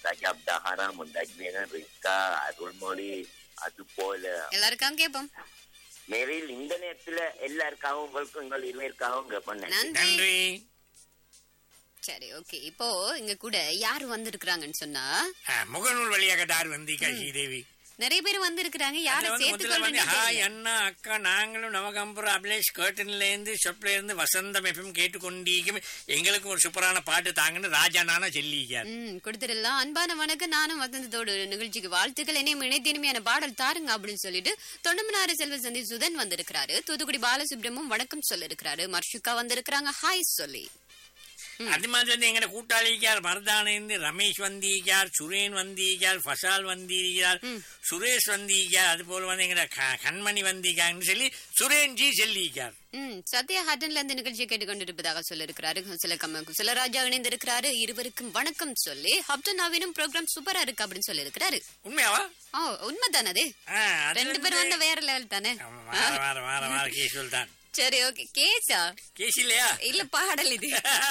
ரஜாப் தஹாரா முந்தாஜ்மேனன் ரிஸ்கா அருள்மொழி அது போல எல்லாருக்காகவும் கேட்போம் மேரில் இந்த நேரத்துல எல்லாருக்காகவும் உங்களுக்கும் உங்கள் இருவருக்காகவும் கேட்பேன் நன்றி நன்றி சரி ஓகே இப்போ இங்க கூட யார் வந்திருக்கிறாங்கன்னு சொன்னா ஆ, முகநூல் வழியாக தார் வந்திக்கா ஸ்ரீதேவி நிறைய பேர் வந்திருக்கிறாங்க யாரை அதுல வந்து முதல்ல வந்து, சேர்த்து ஹாய் அண்ணா அக்கா நாங்களும் நவகம்புரம் அபிலேஷ் கேர்டன்ல இருந்து ஷொப்ல இருந்து வசந்தம் எஃப்எம் கேட்டுக்கொண்டீங்க எங்களுக்கும் ஒரு சூப்பரான பாட்டு தாங்கன்னு ராஜா நானா சொல்லிக்கார் ம் கொடுத்துடலாம் அன்பான வணக்கம் நானும் வசந்தத்தோடு நிகழ்ச்சிக்கு வாழ்த்துக்கள் என்னையும் இணைத்தினுமையான பாடல் தாருங்க அப்படின்னு சொல்லிட்டு தொண்டமனாறு செல்வ சந்தி சுதன் வந்திருக்கிறாரு தூத்துக்குடி பாலசுப்ரமும் வணக்கம் சொல்லிருக்கிறாரு மர்ஷுக்கா வந்திருக்கிறாங்க ஹாய் சொல்லி அது மாதிரி வந்து எங்கட கூட்டாளிக்கார் மருதானேந்து ரமேஷ் வந்திருக்கார் சுரேன் வந்திருக்கார் ஃபசால் வந்திருக்கார் சுரேஷ் வந்திருக்கார் அது போல வந்து எங்கட க- கண்மணி வந்திருக்காங்கன்னு சொல்லி சுரேன் ஜி சொல்லியிருக்கார் ம் சத்யா ஹட்டன்ல இருந்து நிகழ்ச்சியை கேட்டுக்கொண்டிருப்பதாக சொல்லிருக்கிறாரு சில கம்ம குசலராஜா இணைந்திருக்கிறாரு இருவருக்கும் வணக்கம் சொல்லி ஹப்டன் நவீனும் ப்ரோக்ராம் சூப்பரா இருக்கு அப்படின்னு சொல்லிருக்கிறாரு உண்மையாவா ஓ உண்மைதானே அது ஆ, அது ரெண்டு பேரும் வந்து- வந்த வேற லெவல் தானே ஆமா, வார வார வார வார கேஷுவல் தான் சரி ஓகே கேஸா கேஸ் இல்லையா இல்ல பாடல் இது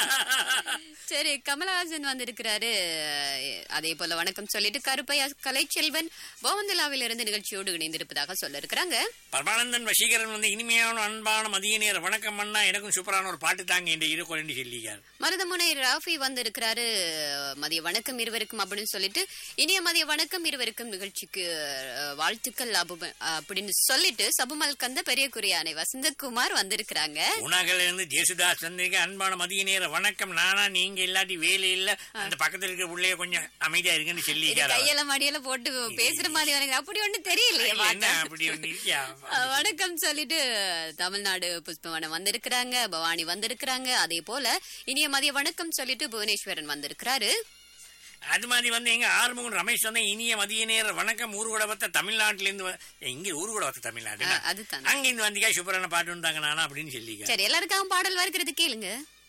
சரி கமலஹாசன் வந்திருக்கிறாரு அதே போல வணக்கம் சொல்லிட்டு கருப்பையா கலைச்செல்வன் கோவந்தலாவில் இருந்து நிகழ்ச்சியோடு இணைந்திருப்பதாக சொல்ல இருக்கிறாங்க பரமானந்தன் வசீகரன் வந்து இனிமையான அன்பான மதிய நேர வணக்கம் அண்ணா எனக்கும் சூப்பரான ஒரு பாட்டு தாங்க இந்த இரு குழந்தை சொல்லிக்கார் மருதமுனை ராஃபி வந்திருக்கிறாரு மதிய வணக்கம் இருவருக்கும் அப்படின்னு சொல்லிட்டு இனிய மதிய வணக்கம் இருவருக்கும் நிகழ்ச்சிக்கு அஹ், வாழ்த்துக்கள் அபு- அப்படின்னு சொல்லிட்டு சபுமல் கந்த பெரிய குறியானை வசந்தகுமார் வந்திருக்கிறாங்க உணகல இருந்து ஜேசுதாஸ் வந்திருக்க அன்பான மதிய நேர வணக்கம் நானா நீங்க இல்லாட்டி வேலை இல்ல அந்த பக்கத்துல இருக்க உள்ளே கொஞ்சம் அமைதியா இருக்குன்னு இது சொல்லிக்கார் அவர். கையில மடியில போட்டு பேசுற மாதிரி எனக்கு அப்படி ஒண்ணு தெரியலையே என்ன பார்த்தா. அப்படி ஒண்ணு இருக்கியா அஹ், வணக்கம் சொல்லிட்டு தமிழ்நாடு புஷ்பவனம் வந்திருக்கிறாங்க பவானி வந்திருக்கிறாங்க அதே போல இனிய மதிய வணக்கம் சொல்லிட்டு புவனேஸ்வரன் வந்திருக்கிறாரு அது மாதிரி வந்து எங்க ஆறுமுகம் ரமேஷ் வந்து இனிய மதிய நேர வணக்கம் ஊர்வலவத்த தமிழ்நாட்டுல இருந்து வ- இங்க ஊர்வலவத்த தமிழ்நாடு அஹ், அதுதான் அங்க இருந்து வந்திக்கா சூப்பரான பாட்டு தாங்க நானா அப்படின்னு சொல்லிக்க சரி எல்லாருக்காகவும் பாடல் வருகிறது கேளுங்க